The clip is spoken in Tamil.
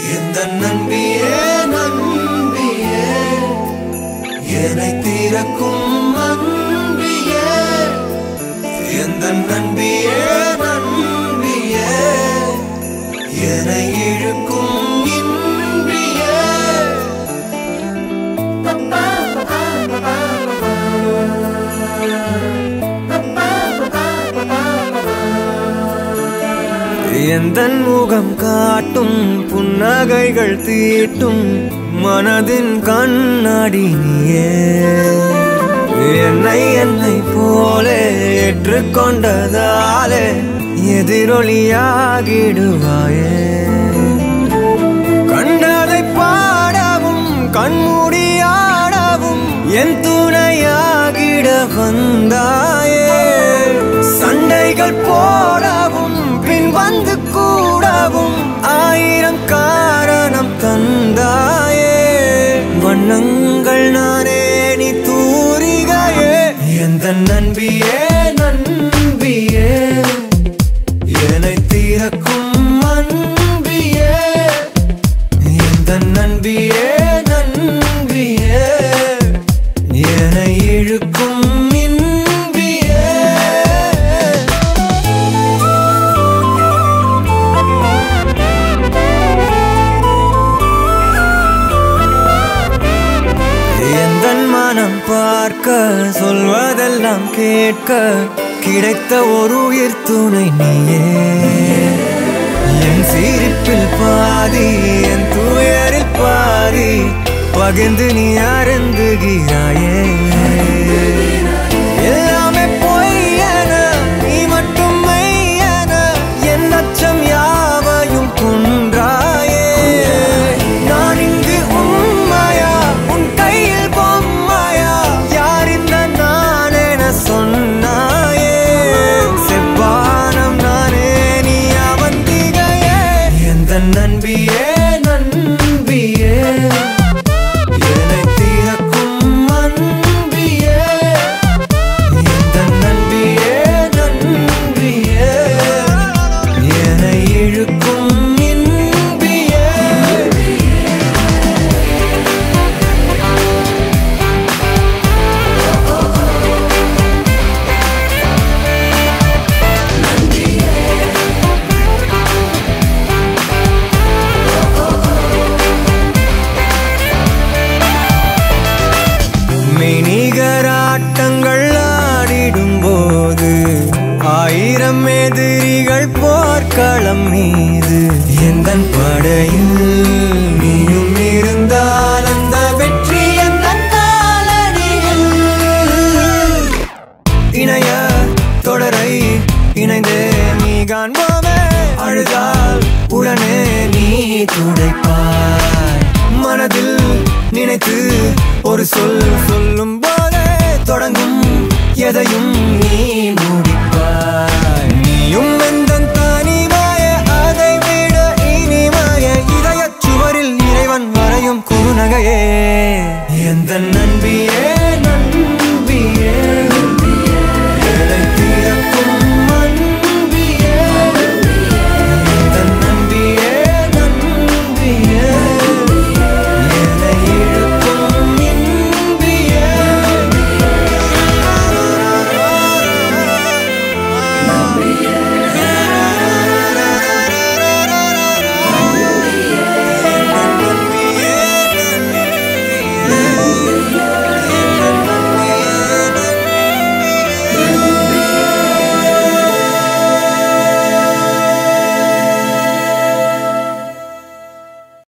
எந்த நம்பியே நம்பியே என்னை தீரக்கும் அன்பியே எந்த நம்பியே நம்பியே என்னை இழுக்கும் இன்பியே எந்த முகம் காட்டும் புன்னகைகள் தீட்டும் மனதின் கண்ணாடி நீயே என்னை என்னை போலே ஏற்றுக்கொண்டதாலே எதிரொலியாகிடுவாயே கண்டதை பாடவும் கண்மூடியாடவும் என் துணையாகிட வந்தாயே சண்டைகள் போடவும் பின் வந்து கூடவும் ஆயிரம் காரணம் தந்தாயே வண்ணங்கள் நானே நீ தூரிகையே எந்த நண்பியே நண்பியே என்னை தீரக்கும் அன்பியே எந்த நண்பியே நண்பியே என்னை இழுக்கும் இன்பியே எந்த மனம் பார்க்க சொல்வதெல்லாம் கேட்க கிடைத்த ஒரு உயிர் துணை நீயே என் சிரிப்பில் பாதி என் துயரில் பாதி பகிர்ந்து நீ அருந்துகிறாயே எல்லாமே பொய்யென நீ மட்டும் மெய்யென என் அச்சம் யாவையும் குன்றாயே நான் இங்கு உண்மையா உன் கையில் பொம்மையா யார் இந்த நான் என சொன்னாயே செவ்வானம் நானே நீ அவந்திகையே எந்த நண்பியே நண்பியே என்னை தீரக்கும் அன்பியே எந்த நண்பியே நண்பியே என்னை இழுக்கும் இன்பியே மெய்நிகராட்டங்கள் ஆடிடும் போது ஆயிரம் எதிரிகள் போர்க்களம் மீது எந்த படையில் நீயும் இருந்தால் அந்த வெற்றி எந்த காலடியில் இணைய தொடரை இணைந்தே நீ காண்போமே அழுதால் உடனே நீ துடைப்பாய் மனதில் நினைத்து ஒரு சொல் சொல்லும் போதே தொடங்கும் எதையும் நீ முடிப்பாய் நீயும் எந்த தனிமாய அதை விட இனிமாய இதயச் சுவரில் இறைவன் வரையும் குறுநகையே எந்த நன்றி